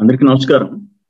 అందరికీ నమస్కారం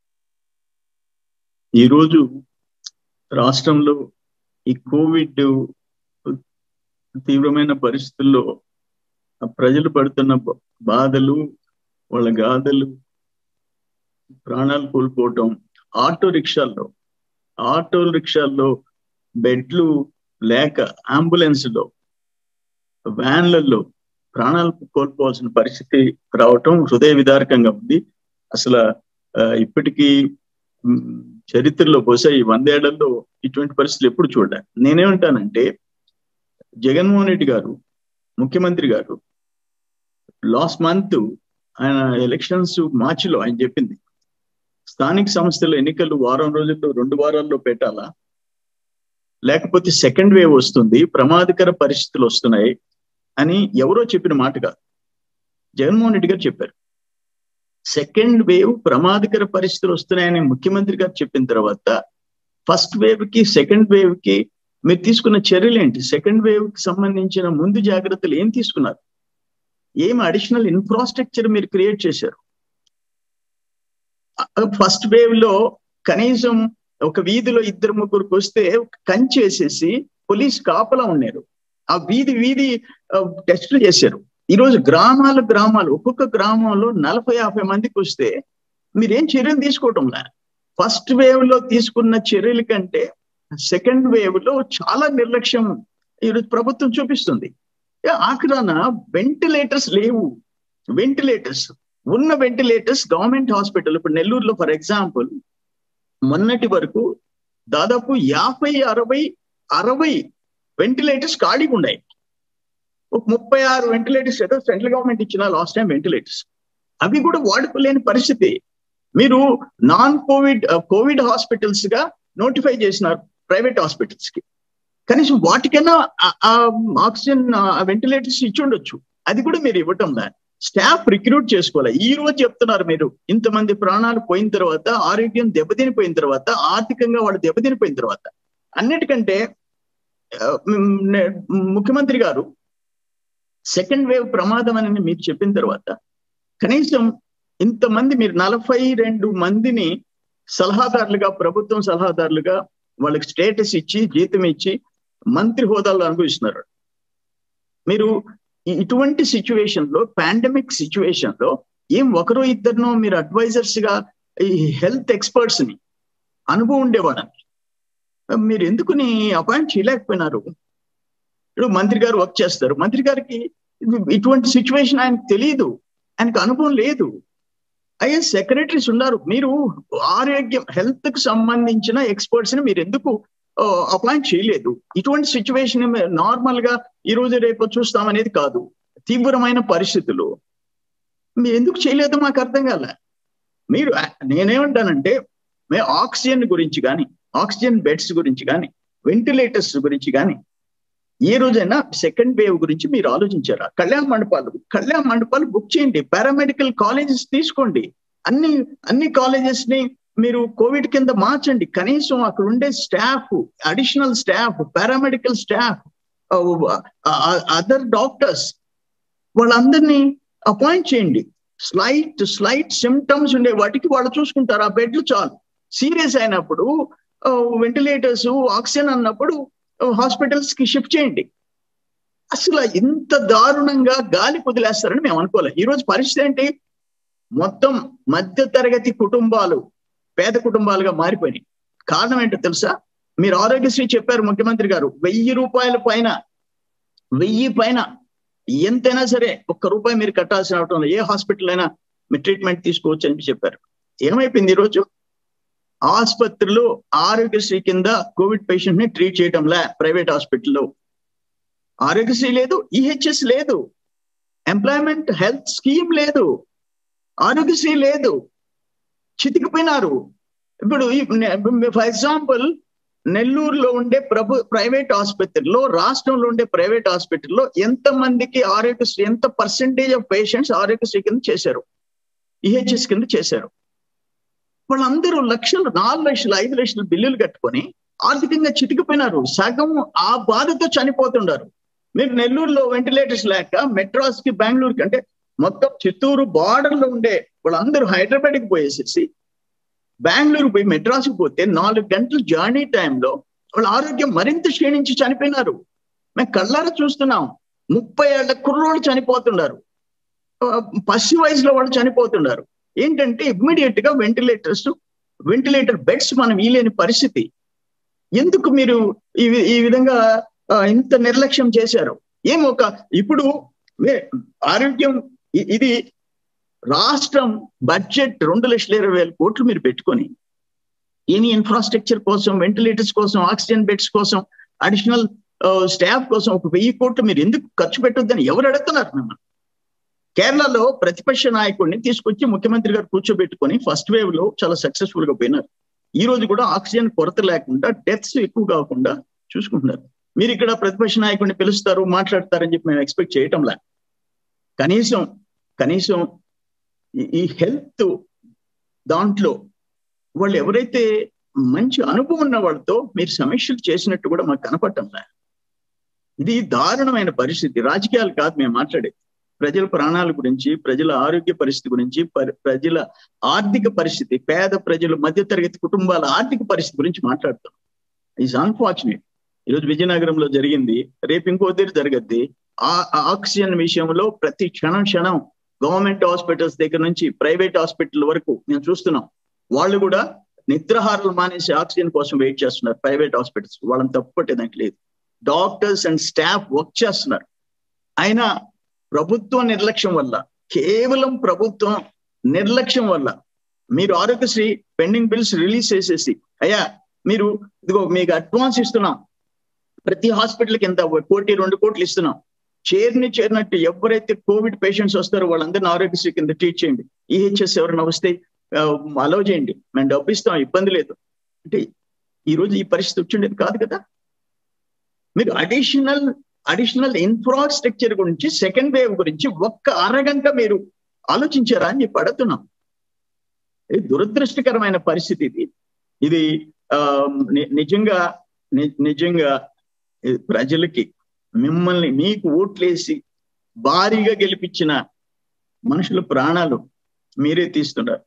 ఈరోజు రాష్ట్రంలో ఈ కోవిడ్ తీవ్రమైన పరిస్థితుల్లో ప్రజలు పడుతున్న బాధలు వాళ్ళ గాథలు ప్రాణాలు కోల్పోవటం ఆటో రిక్షాల్లో ఆటో రిక్షాల్లో బెడ్లు లేక అంబులెన్స్లో వ్యాన్లలో ప్రాణాలు కోల్పోవాల్సిన పరిస్థితి రావటం హృదయ విదారకంగా ఉంది అసలు ఇప్పటికీ చరిత్రలో బహుశా ఈ వందేళ్లలో ఇటువంటి పరిస్థితులు ఎప్పుడు చూడాలి నేనేమంటానంటే జగన్మోహన్ రెడ్డి గారు ముఖ్యమంత్రి గారు లాస్ట్ మంత్ ఆయన ఎలక్షన్స్ మార్చిలో ఆయన చెప్పింది స్థానిక సంస్థల ఎన్నికలు వారం రోజుల్లో రెండు వారాల్లో పెట్టాలా లేకపోతే సెకండ్ వేవ్ వస్తుంది ప్రమాదకర పరిస్థితులు వస్తున్నాయి అని ఎవరో చెప్పిన మాట కాదు జగన్మోహన్ రెడ్డి గారు చెప్పారు సెకండ్ వేవ్ ప్రమాదకర పరిస్థితులు వస్తున్నాయని ముఖ్యమంత్రి గారు చెప్పిన తర్వాత ఫస్ట్ వేవ్ కి సెకండ్ వేవ్ కి మీరు తీసుకున్న చర్యలు ఏంటి సెకండ్ వేవ్ కి సంబంధించిన ముందు జాగ్రత్తలు ఏం తీసుకున్నారు ఏం అడిషనల్ ఇన్ఫ్రాస్ట్రక్చర్ మీరు క్రియేట్ చేశారు ఫస్ట్ వేవ్ లో కనీసం ఒక వీధిలో ఇద్దరు ముగ్గురికి వస్తే కంచి వేసేసి పోలీస్ కాపలా ఉన్నారు ఆ వీధి వీధి టెస్టులు చేశారు ఈరోజు గ్రామాలు గ్రామాలు ఒక్కొక్క గ్రామంలో నలభై యాభై మందికి వస్తే మీరేం చర్యలు తీసుకోవటం లే ఫస్ట్ వేవ్ లో తీసుకున్న చర్యల కంటే సెకండ్ వేవ్ లో చాలా నిర్లక్ష్యం ఈరోజు ప్రభుత్వం చూపిస్తుంది ఆఖరాన వెంటిలేటర్స్ లేవు వెంటిలేటర్స్ ఉన్న వెంటిలేటర్స్ గవర్నమెంట్ హాస్పిటల్ ఇప్పుడు నెల్లూరులో ఫర్ ఎగ్జాంపుల్ మొన్నటి వరకు దాదాపు యాభై అరవై అరవై వెంటిలేటర్స్ ఖాళీగా ఉన్నాయి ఒక ముప్పై ఆరు వెంటిలేటర్స్ ఏదో సెంట్రల్ గవర్నమెంట్ ఇచ్చిన లాస్ట్ టైం వెంటిలేటర్స్ అవి కూడా వాడుకోలేని పరిస్థితి మీరు నాన్ కోవిడ్ కోవిడ్ హాస్పిటల్స్ గా నోటిఫై చేసినారు ప్రైవేట్ హాస్పిటల్స్ కి కనీసం వాటికైనా ఆక్సిజన్ వెంటిలేటర్స్ ఇచ్చి ఉండొచ్చు అది కూడా మీరు ఇవ్వటం లే స్టాఫ్ రిక్రూట్ చేసుకోవాలి ఈ రోజు చెప్తున్నారు మీరు ఇంతమంది ప్రాణాలు పోయిన తర్వాత ఆరోగ్యం దెబ్బతినిపోయిన తర్వాత ఆర్థికంగా వాళ్ళు దెబ్బతినిపోయిన తర్వాత అన్నిటికంటే ముఖ్యమంత్రి గారు సెకండ్ వేవ్ ప్రమాదం అని మీరు చెప్పిన తర్వాత కనీసం ఇంతమంది మీరు నలభై రెండు మందిని సలహాదారులుగా ప్రభుత్వం సలహాదారులుగా వాళ్ళకి స్టేటస్ ఇచ్చి జీతం ఇచ్చి మంత్రి హోదాలో అనుభవిస్తున్నారు మీరు ఇటువంటి సిచ్యువేషన్ లో పాండమిక్ సిచ్యువేషన్ లో ఏం ఒకరో ఇద్దరినో మీరు అడ్వైజర్స్ గా ఈ హెల్త్ ఎక్స్పర్ట్స్ ని అనుభవం ఉండేవాడని మీరు ఎందుకుని అపాయింట్ చేయలేకపోయినారు ఇప్పుడు మంత్రి గారు వర్క్ చేస్తారు మంత్రి గారికి ఇటువంటి సిచ్యువేషన్ ఆయనకు తెలియదు ఆయనకు అనుభవం లేదు ఐఎస్ సెక్రటరీస్ ఉన్నారు మీరు ఆరోగ్యం హెల్త్ కు సంబంధించిన ఎక్స్పర్ట్స్ ని మీరు ఎందుకు అపాయింట్ చేయలేదు ఇటువంటి సిచ్యువేషన్ నార్మల్ గా ఈ రోజు రేపు చూస్తామనేది కాదు తీవ్రమైన పరిస్థితులు మీరు ఎందుకు చేయలేదు మాకు అర్థం కాల మీరు నేనేమంటానంటే మేము ఆక్సిజన్ గురించి కానీ ఆక్సిజన్ బెడ్స్ గురించి కానీ వెంటిలేటర్స్ గురించి కానీ ఏ రోజైనా సెకండ్ వేవ్ గురించి మీరు ఆలోచించారా కళ్యాణ మండపాలు కళ్యాణ మండపాలు బుక్ చేయండి పారామెడికల్ కాలేజెస్ తీసుకోండి అన్ని అన్ని కాలేజెస్ ని మీరు కోవిడ్ కింద మార్చండి కనీసం అక్కడ ఉండే staff additional staff paramedical staff other doctors వాళ్ళందరినీ అపాయింట్ చేయండి స్లైట్ స్లైట్ సిమ్టమ్స్ ఉండే వాటికి వాళ్ళు చూసుకుంటారు ఆ బెడ్లు చాలు సీరియస్ అయినప్పుడు వెంటిలేటర్స్ ఆక్సిజన్ అన్నప్పుడు హాస్పిటల్స్ కి షిఫ్ట్ చేయండి అసలు ఇంత దారుణంగా గాలి కుదిలేస్తారని మేము అనుకోలేదు ఈరోజు పరిస్థితి ఏంటి మొత్తం మధ్య తరగతి కుటుంబాలు పేద కుటుంబాలుగా మారిపోయినాయి కారణం ఏంటో తెలుసా మీరు ఆరోగ్యశ్రీ చెప్పారు ముఖ్యమంత్రి గారు వెయ్యి రూపాయల పైన వెయ్యి పైన ఎంతైనా సరే ఒక్క రూపాయి మీరు కట్టాల్సిన అవటం ఏ హాస్పిటల్ అయినా మీరు ట్రీట్మెంట్ తీసుకోవచ్చు అని చెప్పారు ఏమైపోయింది ఈరోజు ఆసుపత్రులు ఆరోగ్యశ్రీ కింద కోవిడ్ పేషెంట్ ని ట్రీట్ చేయడంలే ప్రైవేట్ హాస్పిటల్లో ఆరోగ్యశ్రీ లేదు ఈహెచ్ఎస్ లేదు ఎంప్లాయ్మెంట్ హెల్త్ స్కీమ్ లేదు ఆరోగ్యశ్రీ లేదు చితికిపోయినారు ఇప్పుడు ఫర్ ఎగ్జాంపుల్ నెల్లూరులో ఉండే ప్రభు ప్రైవేట్ ఆసుపత్రిలో రాష్ట్రంలో ఉండే ప్రైవేట్ హాస్పిటల్లో ఎంత మందికి ఆరోగ్యశ్రీ ఎంత పర్సెంటేజ్ ఆఫ్ పేషెంట్స్ ఆరోగ్యశ్రీ కింద చేశారు ఈహెచ్ఎస్ కింద చేశారు వాళ్ళందరూ లక్షలు నాలుగు లక్షలు ఐదు లక్షలు బిల్లులు కట్టుకొని ఆర్థికంగా చితికిపోయినారు సగం ఆ బాధతో చనిపోతుండారు మీరు నెల్లూరులో వెంటిలేటర్స్ లేక మెట్రాస్ కి బెంగళూరుకి అంటే మొత్తం చిత్తూరు బార్డర్ లో ఉండే వాళ్ళందరూ హైదరాబాద్కి పోయేసేసి బెంగళూరు పోయి మెడ్రాస్కి పోతే నాలుగు గంటల జర్నీ టైంలో వాళ్ళ ఆరోగ్యం మరింత క్షీణించి చనిపోయినారు మేము కళ్ళారా చూస్తున్నాం ముప్పై ఏళ్ల కుర్రోళ్ళు చనిపోతున్నారు పసి వయసులో వాళ్ళు చనిపోతున్నారు ఏంటంటే ఇమ్మీడియట్ గా వెంటిలేటర్స్ వెంటిలేటర్ బెడ్స్ మనం వీలేని పరిస్థితి ఎందుకు మీరు ఈ ఈ విధంగా ఇంత నిర్లక్ష్యం చేశారు ఏం ఒక ఇప్పుడు ఆరోగ్యం ఇది రాష్ట్రం బడ్జెట్ రెండు లక్షల ఇరవై వేల కోట్లు మీరు పెట్టుకొని ఏమి ఇన్ఫ్రాస్ట్రక్చర్ కోసం వెంటిలేటర్స్ కోసం ఆక్సిజన్ బెడ్స్ కోసం అడిషనల్ స్టాఫ్ కోసం ఒక వెయ్యి కోట్లు మీరు ఎందుకు ఖర్చు పెట్టొద్దని ఎవరు అడుగుతున్నారు మిమ్మల్ని కేరళలో ప్రతిపక్ష నాయకుడిని తీసుకొచ్చి ముఖ్యమంత్రి గారు కూర్చోబెట్టుకొని ఫస్ట్ వేవ్ లో చాలా సక్సెస్ఫుల్ గా పోయినారు ఈ రోజు కూడా ఆక్సిజన్ కొరత లేకుండా డెత్స్ ఎక్కువ కాకుండా చూసుకుంటున్నారు మీరు ఇక్కడ ప్రతిపక్ష నాయకుడిని పిలుస్తారు మాట్లాడతారని చెప్పి మేము ఎక్స్పెక్ట్ చేయటం లే కనీసం కనీసం ఈ హెల్త్ దాంట్లో వాళ్ళు ఎవరైతే మంచి అనుభవం ఉన్న వాళ్ళతో మీరు సమీక్షలు చేసినట్టు కూడా మాకు కనపడటం లే ఇది దారుణమైన పరిస్థితి రాజకీయాలు కాదు మేము మాట్లాడేది ప్రజల ప్రాణాల గురించి ప్రజల ఆరోగ్య పరిస్థితి గురించి ప్రజల ఆర్థిక పరిస్థితి పేద ప్రజలు మధ్యతరగతి కుటుంబాల ఆర్థిక పరిస్థితి గురించి మాట్లాడుతాం ఈజ్ అన్ఫార్చునేట్ ఈరోజు విజయనగరంలో జరిగింది రేపు ఇంకో దగ్గర జరగద్ది ఆ ఆక్సిజన్ విషయంలో ప్రతి క్షణం క్షణం గవర్నమెంట్ హాస్పిటల్స్ దగ్గర నుంచి ప్రైవేట్ హాస్పిటల్ వరకు మేము చూస్తున్నాం వాళ్ళు కూడా నిద్రహారాలు మానేసి ఆక్సిజన్ కోసం వెయిట్ చేస్తున్నారు ప్రైవేట్ హాస్పిటల్స్ వాళ్ళని తప్పుపట్టేదానికి లేదు డాక్టర్స్ అండ్ స్టాఫ్ వర్క్ చేస్తున్నారు అయినా ప్రభుత్వం నిర్లక్ష్యం వల్ల కేవలం ప్రభుత్వం నిర్లక్ష్యం వల్ల మీరు ఆరోగ్యశ్రీ పెండింగ్ బిల్స్ రిలీజ్ చేసేసి అయ్యా మీరు ఇదిగో మీకు అడ్వాన్స్ ఇస్తున్నాం ప్రతి హాస్పిటల్కి ఎంత కోటి రెండు కోట్లు ఇస్తున్నాం చేరిని చేరినట్టు ఎవరైతే కోవిడ్ పేషెంట్స్ వస్తారో వాళ్ళందరినీ ఆరోగ్యశ్రీ కింద ట్రీట్ చేయండి ఈహెచ్ఎస్ ఎవరైనా వస్తే అలౌ చేయండి మేము డబ్బు ఇస్తాం ఇబ్బంది లేదు అంటే ఈరోజు ఈ పరిస్థితి వచ్చిండేది కాదు కదా మీరు అడిషనల్ అడిషనల్ ఇన్ఫ్రాస్ట్రక్చర్ గురించి సెకండ్ వేవ్ గురించి ఒక్క అరగంట మీరు ఆలోచించారా అని చెప్పి అడుగుతున్నాం ఇది దురదృష్టకరమైన పరిస్థితి ఇది ఇది నిజంగా నిజంగా ప్రజలకి మిమ్మల్ని మీకు ఓట్లేసి భారీగా గెలిపించిన మనుషుల ప్రాణాలు మీరే తీస్తున్నారు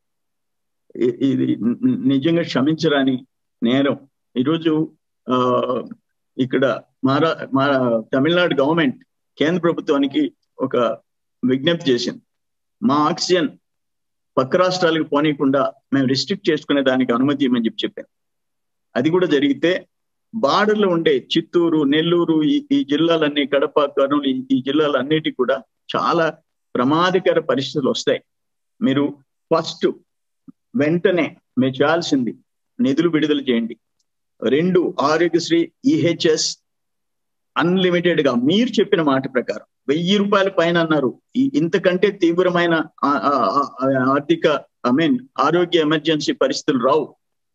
ఇది నిజంగా క్షమించరాని నేరం ఈరోజు ఆ ఇక్కడ మహారా మా తమిళనాడు గవర్నమెంట్ కేంద్ర ప్రభుత్వానికి ఒక విజ్ఞప్తి చేసింది మా ఆక్సిజన్ పక్క రాష్ట్రాలకు పోనీయకుండా మేము రిస్ట్రిక్ట్ చేసుకునే దానికి అనుమతి ఇవ్వమని చెప్పి చెప్పాను అది కూడా జరిగితే బార్డర్లో ఉండే చిత్తూరు నెల్లూరు ఈ ఈ జిల్లాలన్నీ కడప కర్నూలు ఈ జిల్లాలన్నిటికీ కూడా చాలా ప్రమాదకర పరిస్థితులు వస్తాయి మీరు ఫస్ట్ వెంటనే మీరు చేయాల్సింది నిధులు విడుదల చేయండి రెండు ఆరోగ్యశ్రీ ఈహెచ్ఎస్ అన్లిమిటెడ్ గా మీరు చెప్పిన మాట ప్రకారం వెయ్యి రూపాయల పైన అన్నారు ఇంతకంటే తీవ్రమైన ఆర్థిక ఐ మీన్ ఆరోగ్య ఎమర్జెన్సీ పరిస్థితులు రావు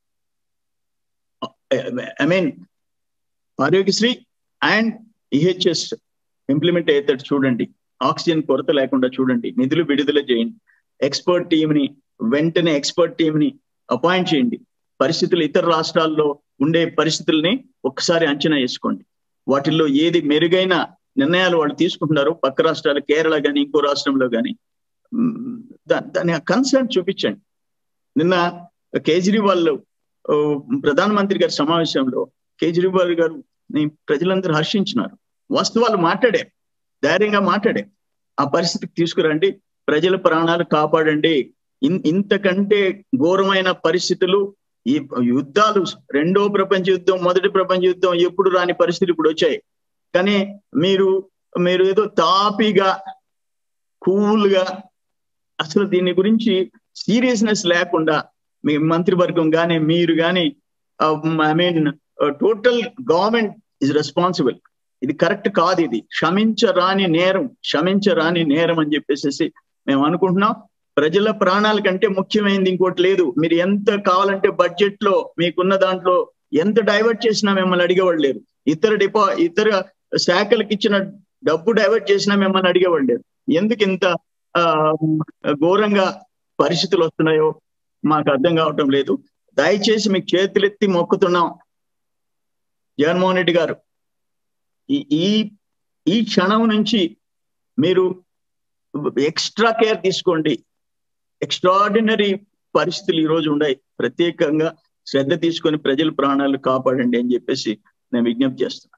I mean Aarogyasri and EHS implement అయ్యేటట్టు చూడండి ఆక్సిజన్ కొరత లేకుండా చూడండి నిధులు విడుదల చేయండి ఎక్స్పర్ట్ టీంని వెంటనే ఎక్స్పర్ట్ టీంని అపాయింట్ చేయండి పరిస్థితులు ఇతర రాష్ట్రాల్లో ఉండే పరిస్థితుల్ని ఒక్కసారి అంచనా వేసుకోండి వాటిల్లో ఏది మెరుగైన నిర్ణయాలు వాళ్ళు తీసుకుంటున్నారు పక్క రాష్ట్రాలు కేరళ కానీ ఇంకో రాష్ట్రంలో కానీ దాని కన్సర్న్ చూపించండి నిన్న కేజ్రీవాల్ ప్రధానమంత్రి గారి సమావేశంలో కేజ్రీవాల్ గారు ప్రజలందరూ హర్షించినారు వాస్తవాలు మాట్లాడే ధైర్యంగా మాట్లాడే ఆ పరిస్థితికి తీసుకురండి ప్రజల ప్రాణాలు కాపాడండి ఇంతకంటే ఘోరమైన పరిస్థితులు ఈ యుద్ధాలు రెండో ప్రపంచ యుద్ధం మొదటి ప్రపంచ యుద్ధం ఎప్పుడు రాని పరిస్థితులు ఇప్పుడు వచ్చాయి కానీ మీరు మీరు ఏదో తాపిగా కూల్గా అసలు దీని గురించి సీరియస్నెస్ లేకుండా మీ మంత్రివర్గం కానీ మీరు కానీ I mean total government is responsible ఇది కరెక్ట్ కాదు ఇది క్షమించరాని నేరం క్షమించరాని నేరం అని చెప్పేసి మేము అనుకుంటున్నాం ప్రజల ప్రాణాల కంటే ముఖ్యమైనది ఇంకోటి లేదు మీరు ఎంత కావాలంటే బడ్జెట్ లో మీకున్న దాంట్లో ఎంత డైవర్ట్ చేసినా మిమ్మల్ని అడిగేవాళ్ళు లేరు ఇతర డిపా ఇతర శాఖలకు ఇచ్చిన డబ్బు డైవర్ట్ చేసినా మిమ్మల్ని అడిగేవాళ్ళు లేరు ఎందుకు ఇంత ఘోరంగా పరిస్థితులు వస్తున్నాయో మాకు అర్థం కావటం లేదు దయచేసి మీకు చేతులెత్తి మొక్కుతున్నాం జగన్మోహన్ రెడ్డి గారు ఈ ఈ క్షణం నుంచి మీరు ఎక్స్ట్రా కేర్ తీసుకోండి ఎక్స్ట్రాడినరీ పరిస్థితులు ఈ రోజు ఉన్నాయి ప్రత్యేకంగా శ్రద్ధ తీసుకొని ప్రజల ప్రాణాలు కాపాడండి అని చెప్పేసి నేను విజ్ఞప్తి చేస్తున్నాను